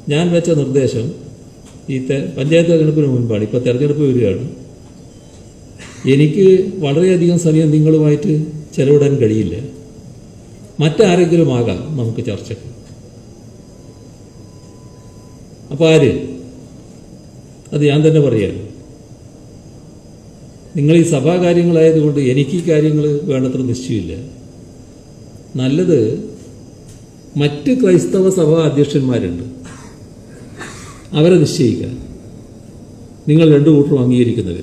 ഞാൻ വെച്ച നിർദ്ദേശം ഈ തെ- പഞ്ചായത്ത് തെരഞ്ഞെടുപ്പിന് മുൻപാണ് ഇപ്പോൾ തെരഞ്ഞെടുപ്പ് വരികയാണ് എനിക്ക് വളരെയധികം സമയം നിങ്ങളുമായിട്ട് ചെലവിടാൻ കഴിയില്ല മറ്റാരെങ്കിലും ആകാം നമുക്ക് ചർച്ചയ്ക്ക് അപ്പോൾ ആര് അത് ഞാൻ തന്നെ പറയാം നിങ്ങൾ ഈ സഭാ കാര്യങ്ങളായതുകൊണ്ട് എനിക്ക് ഈ കാര്യങ്ങൾ വേണ്ടത്ര നിശ്ചയമില്ല നല്ലത് മറ്റ് ക്രൈസ്തവ സഭാ അധ്യക്ഷന്മാരുണ്ട് അവരെ നിശ്ചയിക്കുക നിങ്ങൾ രണ്ടു കൂട്ടരും അംഗീകരിക്കുന്നവർ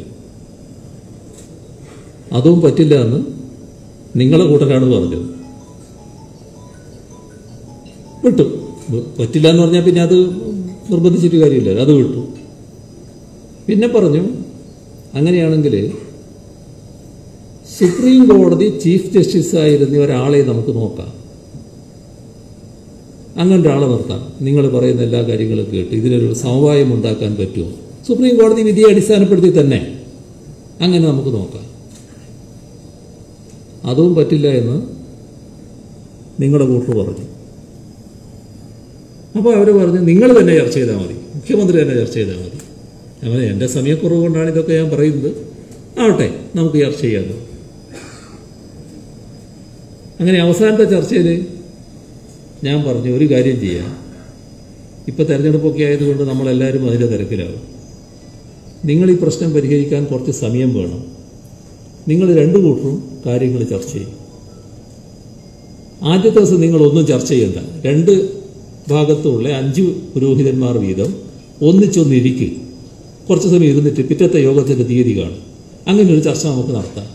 അതും പറ്റില്ല എന്ന് നിങ്ങളെ കൂട്ടരാണ് പറഞ്ഞത് വിട്ടു വ- പറ്റില്ല എന്ന് പറഞ്ഞാൽ പിന്നെ അത് നിർബന്ധിച്ചിട്ട് കാര്യമില്ല അത് വിട്ടു പിന്നെ പറഞ്ഞു അങ്ങനെയാണെങ്കിൽ സുപ്രീം കോടതി ചീഫ് ജസ്റ്റിസ് ആയിരുന്ന ഒരാളെ നമുക്ക് നോക്കാം അങ്ങനെ ഒരാളെ നിർത്താം നിങ്ങൾ പറയുന്ന എല്ലാ കാര്യങ്ങളും കേട്ട് ഇതിനൊരു സമവായം ഉണ്ടാക്കാൻ പറ്റുമോ സുപ്രീം കോടതി വിധിയെ അടിസ്ഥാനപ്പെടുത്തി തന്നെ അങ്ങനെ നമുക്ക് നോക്കാം അതും പറ്റില്ല എന്ന് നിങ്ങളുടെ കൂട്ടർ പറഞ്ഞു അപ്പോൾ അവർ പറഞ്ഞു നിങ്ങൾ തന്നെ ചർച്ച ചെയ്താൽ മതി മുഖ്യമന്ത്രി തന്നെ ചർച്ച ചെയ്താൽ മതി ഞാൻ എൻ്റെ സമയക്കുറവ് കൊണ്ടാണ് ഇതൊക്കെ ഞാൻ പറയുന്നത് ആവട്ടെ നമുക്ക് ചർച്ച ചെയ്യാമല്ലോ അങ്ങനെ അവസാനത്തെ ചർച്ചയിൽ ഞാൻ പറഞ്ഞു ഒരു കാര്യം ചെയ്യാം ഇപ്പോൾ തെരഞ്ഞെടുപ്പൊക്കെ ആയതുകൊണ്ട് നമ്മളെല്ലാവരും അതിൻ്റെ തിരക്കിലാവും നിങ്ങൾ ഈ പ്രശ്നം പരിഹരിക്കാൻ കുറച്ച് സമയം വേണം നിങ്ങൾ രണ്ടു കൂട്ടരും കാര്യങ്ങൾ ചർച്ച ചെയ്യും ആദ്യത്തെ ദിവസം നിങ്ങളൊന്നും ചർച്ച ചെയ്യണ്ട രണ്ട് ഭാഗത്തുള്ള അഞ്ച് പുരോഹിതന്മാർ വീതം ഒന്നിച്ചൊന്നിരിക്കുക കുറച്ച് സമയം ഇരുന്നിട്ട് പിറ്റത്തെ യോഗത്തിൻ്റെ തീയതി കാണും അങ്ങനെ ഒരു ചർച്ച നമുക്ക് നടത്താം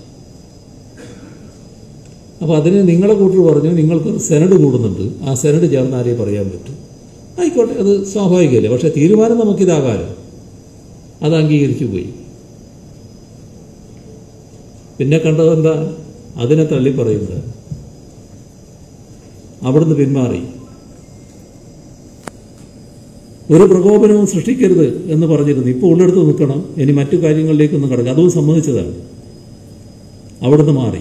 അപ്പോൾ അതിന് നിങ്ങളെ കൂട്ടർ പറഞ്ഞു നിങ്ങൾക്ക് സെനഡ് കൂടുന്നുണ്ട് ആ സെനഡ് ചേർന്ന് ആരെയും പറയാൻ പറ്റും ആയിക്കോട്ടെ അത് സ്വാഭാവികമല്ലേ പക്ഷേ തീരുമാനം നമുക്കിതാകാലോ അത് അംഗീകരിച്ചു പോയി പിന്നെ കണ്ടതെന്താ അതിനെ തള്ളി പറയുന്നത് അവിടുന്ന് പിന്മാറി ഒരു പ്രകോപനവും സൃഷ്ടിക്കരുത് എന്ന് പറഞ്ഞിരുന്നു ഇപ്പോൾ ഉള്ളിടത്ത് നിൽക്കണം ഇനി മറ്റു കാര്യങ്ങളിലേക്കൊന്നും കിടക്കുക അതും സമ്മതിച്ചതാണ് അവിടുന്ന് മാറി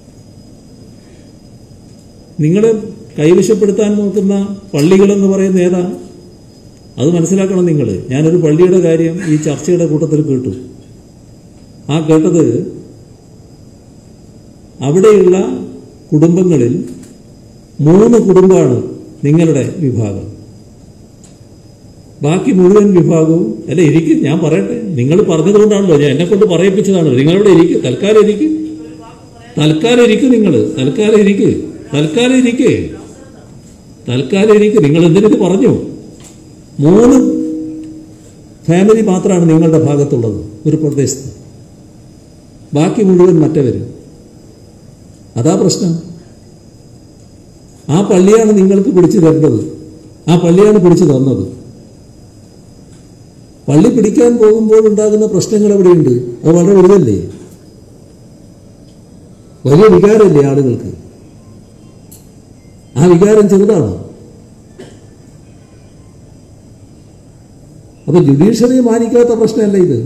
നിങ്ങൾ കൈവശപ്പെടുത്താൻ നോക്കുന്ന പള്ളികളെന്ന് പറയുന്ന ഏതാ അത് മനസ്സിലാക്കണം നിങ്ങൾ ഞാനൊരു പള്ളിയുടെ കാര്യം ഈ ചർച്ചയുടെ കൂട്ടത്തിൽ കേട്ടു ആ കേട്ടത് അവിടെയുള്ള കുടുംബങ്ങളിൽ മൂന്ന് കുടുംബമാണ് നിങ്ങളുടെ വിഭാഗം ബാക്കി മുഴുവൻ വിഭാഗവും അല്ല ഇരിക്കും ഞാൻ പറയട്ടെ നിങ്ങൾ പറഞ്ഞതുകൊണ്ടാണല്ലോ ഞാൻ എന്നെ കൊണ്ട് പറയിപ്പിച്ചതാണ് നിങ്ങളിവിടെ ഇരിക്കും തൽക്കാലം ഇരിക്കും തൽക്കാലം ഇരിക്കും നിങ്ങൾ തൽക്കാലം ഇരിക്ക് തൽക്കാലം ഇരിക്ക് തൽക്കാലം ഇരിക്ക് നിങ്ങൾ എന്തിനത് പറഞ്ഞു മൂന്ന് ഫാമിലി മാത്രമാണ് നിങ്ങളുടെ ഭാഗത്തുള്ളത് ഒരു പ്രദേശത്ത് ബാക്കി മുഴുവൻ മറ്റവർ അതാ പ്രശ്നം ആ പള്ളിയാണ് നിങ്ങൾക്ക് പിടിച്ചു തരേണ്ടത് ആ പള്ളിയാണ് പിടിച്ചു തന്നത് പള്ളി പിടിക്കാൻ പോകുമ്പോൾ ഉണ്ടാകുന്ന പ്രശ്നങ്ങൾ എവിടെയുണ്ട് അത് വളരെ വലുതല്ലേ വലിയ വികാരമല്ലേ ആളുകൾക്ക് ആ വികാരം ചെറുതാണോ അപ്പൊ ജുഡീഷ്യറി മാനിക്കാത്ത പ്രശ്നമല്ല ഇത്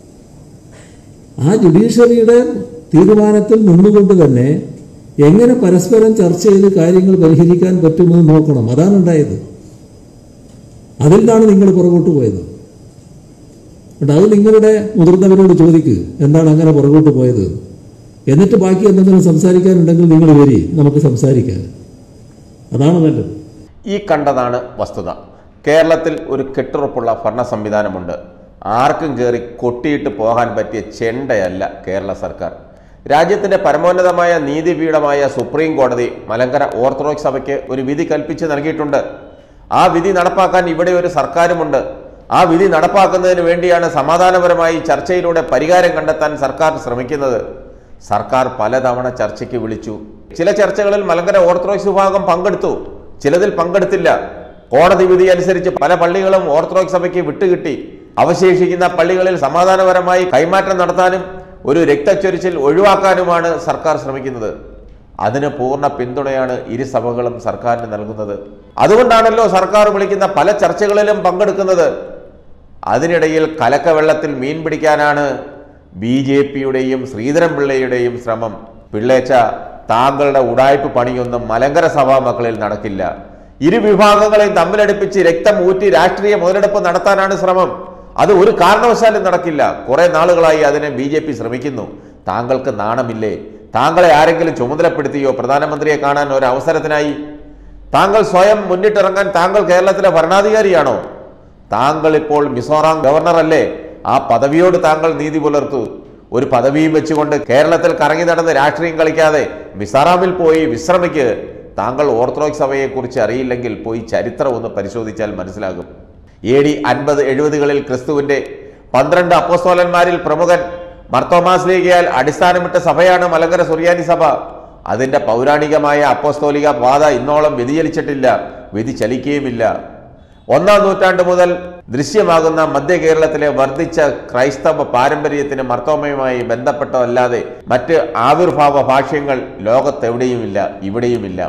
ആ ജുഡീഷ്യറിയുടെ തീരുമാനത്തിൽ നിന്നുകൊണ്ട് തന്നെ എങ്ങനെ പരസ്പരം ചർച്ച ചെയ്ത് കാര്യങ്ങൾ പരിഹരിക്കാൻ പറ്റുമെന്ന് നോക്കണം അതാണ് ഉണ്ടായത് അതിൽ നിന്നാണ് നിങ്ങൾ പുറകോട്ട് പോയത് എന്നിട്ട് അത് നിങ്ങളുടെ മുതിർന്നവരോട് ചോദിക്ക് എന്താണ് അങ്ങനെ പുറകോട്ട് പോയത് എന്നിട്ട് ബാക്കി എന്തെങ്കിലും സംസാരിക്കാനുണ്ടെങ്കിൽ നിങ്ങൾ വരി നമുക്ക് സംസാരിക്കാം അതാണ് നല്ലത് ഈ കണ്ടതാണ് വസ്തുത കേരളത്തിൽ ഒരു കെട്ടുറപ്പുള്ള ഭരണ സംവിധാനമുണ്ട് ആർക്കും കയറി കൊട്ടിയിട്ട് പോകാൻ പറ്റിയ ചെണ്ടയല്ല കേരള സർക്കാർ രാജ്യത്തിന്റെ പരമോന്നതമായ നീതിപീഠമായ സുപ്രീം കോടതി മലങ്കര ഓർത്തഡോക്സ് സഭയ്ക്ക് ഒരു വിധി കൽപ്പിച്ച് നൽകിയിട്ടുണ്ട് ആ വിധി നടപ്പാക്കാൻ ഇവിടെ ഒരു സർക്കാരുമുണ്ട് ആ വിധി നടപ്പാക്കുന്നതിന് വേണ്ടിയാണ് സമാധാനപരമായി ചർച്ചയിലൂടെ പരിഹാരം കണ്ടെത്താൻ സർക്കാർ ശ്രമിക്കുന്നത് സർക്കാർ പലതവണ ചർച്ചയ്ക്ക് വിളിച്ചു ചില ചർച്ചകളിൽ മലങ്കര ഓർത്തഡോക്സ് വിഭാഗം പങ്കെടുത്തു ചിലതിൽ പങ്കെടുത്തില്ല കോടതി വിധി അനുസരിച്ച് പല പള്ളികളും ഓർത്തഡോക്സ് സഭയ്ക്ക് വിട്ടുകിട്ടി അവശേഷിക്കുന്ന പള്ളികളിൽ സമാധാനപരമായി കൈമാറ്റം നടത്താനും ഒരു രക്തച്ചൊരിച്ചിൽ ഒഴിവാക്കാനുമാണ് സർക്കാർ ശ്രമിക്കുന്നത് അതിന് പൂർണ്ണ പിന്തുണയാണ് ഇരു സഭകളും സർക്കാരിന് നൽകുന്നത് അതുകൊണ്ടാണല്ലോ സർക്കാർ വിളിക്കുന്ന പല ചർച്ചകളിലും പങ്കെടുക്കുന്നത് അതിനിടയിൽ കലക്കവെള്ളത്തിൽ മീൻ പിടിക്കാനാണ് ബി ജെ പിയുടെയും ശ്രീധരൻപിള്ളയുടെയും ശ്രമം പിള്ളേച്ച താങ്കളുടെ ഉടായ്പ പണിയൊന്നും മലങ്കര സഭാ മക്കളിൽ നടക്കില്ല ഇരു വിഭാഗങ്ങളെയും തമ്മിലടുപ്പിച്ച് രക്തം ഊറ്റി രാഷ്ട്രീയ മുതലെടുപ്പ് നടത്താനാണ് ശ്രമം അത് ഒരു കാരണവശാലും നടക്കില്ല കുറെ നാളുകളായി അതിനെ ബി ജെ പി ശ്രമിക്കുന്നു താങ്കൾക്ക് നാണമില്ലേ താങ്കളെ ആരെങ്കിലും ചുമതലപ്പെടുത്തിയോ പ്രധാനമന്ത്രിയെ കാണാൻ ഒരു അവസരത്തിനായി താങ്കൾ സ്വയം മുന്നിട്ടിറങ്ങാൻ താങ്കൾ കേരളത്തിലെ ഭരണാധികാരിയാണോ താങ്കൾ ഇപ്പോൾ മിസോറാം ഗവർണറല്ലേ ആ പദവിയോട് താങ്കൾ നീതി പുലർത്തു ഒരു പദവിയും വെച്ചുകൊണ്ട് കേരളത്തിൽ കറങ്ങി നടന്ന് രാഷ്ട്രീയം കളിക്കാതെ മിസോറാമിൽ പോയി വിശ്രമിക്ക് താങ്കൾ ഓർത്തഡോക്സ് സഭയെക്കുറിച്ച് അറിയില്ലെങ്കിൽ പോയി ചരിത്രം ഒന്ന് പരിശോധിച്ചാൽ മനസ്സിലാകും എ ഡി അൻപത് എഴുപതുകളിൽ ക്രിസ്തുവിന്റെ പന്ത്രണ്ട് അപ്പോസ്തോലന്മാരിൽ പ്രമുഖൻ മർത്തോമാസ് ലീഗയാൽ അടിസ്ഥാനമിട്ട സഭയാണ് മലങ്കര സുറിയാനി സഭ അതിന്റെ പൗരാണികമായ അപ്പോസ്തോലിക പാത ഇന്നോളം വ്യതിചലിച്ചിട്ടില്ല വ്യതിചലിക്കുകയുമില്ല ഒന്നാം നൂറ്റാണ്ട് മുതൽ ദൃശ്യമാകുന്ന മധ്യ കേരളത്തിലെ വർദ്ധിച്ച ക്രൈസ്തവ പാരമ്പര്യത്തിന് മർത്തോമയുമായി ബന്ധപ്പെട്ടതല്ലാതെ മറ്റ് ആവിർഭാവ ഭാഷ്യങ്ങൾ ലോകത്തെവിടെയുമില്ല ഇവിടെയുമില്ല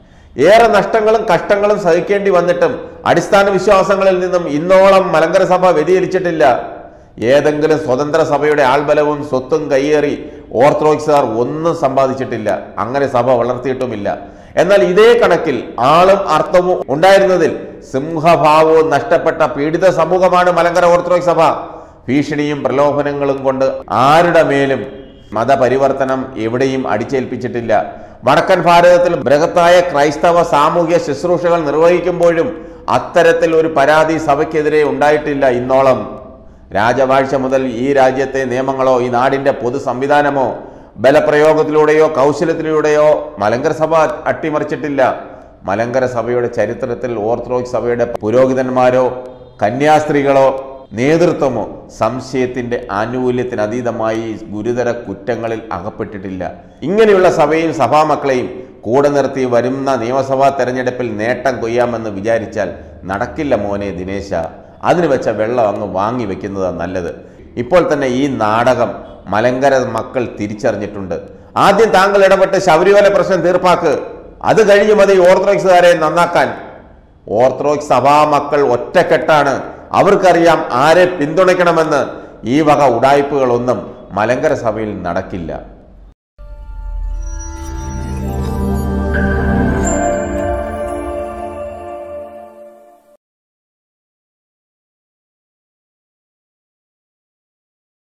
ഏറെ നഷ്ടങ്ങളും കഷ്ടങ്ങളും സഹിക്കേണ്ടി വന്നിട്ടും അടിസ്ഥാന വിശ്വാസങ്ങളിൽ നിന്നും ഇന്നോളം മലങ്കര സഭ വ്യതിചലിച്ചിട്ടില്ല ഏതെങ്കിലും സ്വതന്ത്ര സഭയുടെ ആൾബലവും സ്വത്തും കയ്യേറി ഓർത്തഡോക്സുകാർ ഒന്നും സമ്പാദിച്ചിട്ടില്ല അങ്ങനെ സഭ വളർത്തിയിട്ടുമില്ല എന്നാൽ ഇതേ കണക്കിൽ ആളും അർത്ഥവും ഉണ്ടായിരുന്നതിൽ സിംഹഭാവവും നഷ്ടപ്പെട്ട പീഡിത സമൂഹമാണ് മലങ്കര ഓർത്തഡോക്സ് സഭ ഭീഷണിയും പ്രലോഭനങ്ങളും കൊണ്ട് ആരുടെ മേലും മതപരിവർത്തനം എവിടെയും അടിച്ചേൽപ്പിച്ചിട്ടില്ല വടക്കൻ ഭാരതത്തിൽ ബൃഹത്തായ ക്രൈസ്തവ സാമൂഹ്യ ശുശ്രൂഷകൾ നിർവഹിക്കുമ്പോഴും അത്തരത്തിൽ ഒരു പരാതി സഭയ്ക്കെതിരെ ഉണ്ടായിട്ടില്ല ഇന്നോളം രാജവാഴ്ച മുതൽ ഈ രാജ്യത്തെ നിയമങ്ങളോ ഈ നാടിന്റെ പൊതു സംവിധാനമോ ബലപ്രയോഗത്തിലൂടെയോ കൗശലത്തിലൂടെയോ മലങ്കര സഭ അട്ടിമറിച്ചിട്ടില്ല മലങ്കര സഭയുടെ ചരിത്രത്തിൽ ഓർത്തഡോക്സ് സഭയുടെ പുരോഹിതന്മാരോ കന്യാസ്ത്രീകളോ നേതൃത്വമോ സംശയത്തിന്റെ ആനുകൂല്യത്തിന് അതീതമായി ഗുരുതര കുറ്റങ്ങളിൽ അകപ്പെട്ടിട്ടില്ല ഇങ്ങനെയുള്ള സഭയും സഭാമക്കളെയും കൂടെ നിർത്തി വരുന്ന നിയമസഭാ തെരഞ്ഞെടുപ്പിൽ നേട്ടം കൊയ്യാമെന്ന് വിചാരിച്ചാൽ നടക്കില്ല മോനെ ദിനേശ അതിന് വെച്ച വെള്ളം അങ്ങ് വാങ്ങി വെക്കുന്നതാണ് നല്ലത് ഇപ്പോൾ തന്നെ ഈ നാടകം മലങ്കര മക്കൾ തിരിച്ചറിഞ്ഞിട്ടുണ്ട് ആദ്യം താങ്കൾ ഇടപെട്ട് ശബരിമല പ്രശ്നം തീർപ്പാക്ക് അത് കഴിഞ്ഞ് മതി ഓർത്തഡോക്സുകാരെ നന്നാക്കാൻ ഓർത്തഡോക്സ് സഭാ മക്കൾ ഒറ്റക്കെട്ടാണ് അവർക്കറിയാം ആരെ പിന്തുണയ്ക്കണമെന്ന് ഈ വക ഉടായ്പകളൊന്നും മലങ്കര സഭയിൽ നടക്കില്ല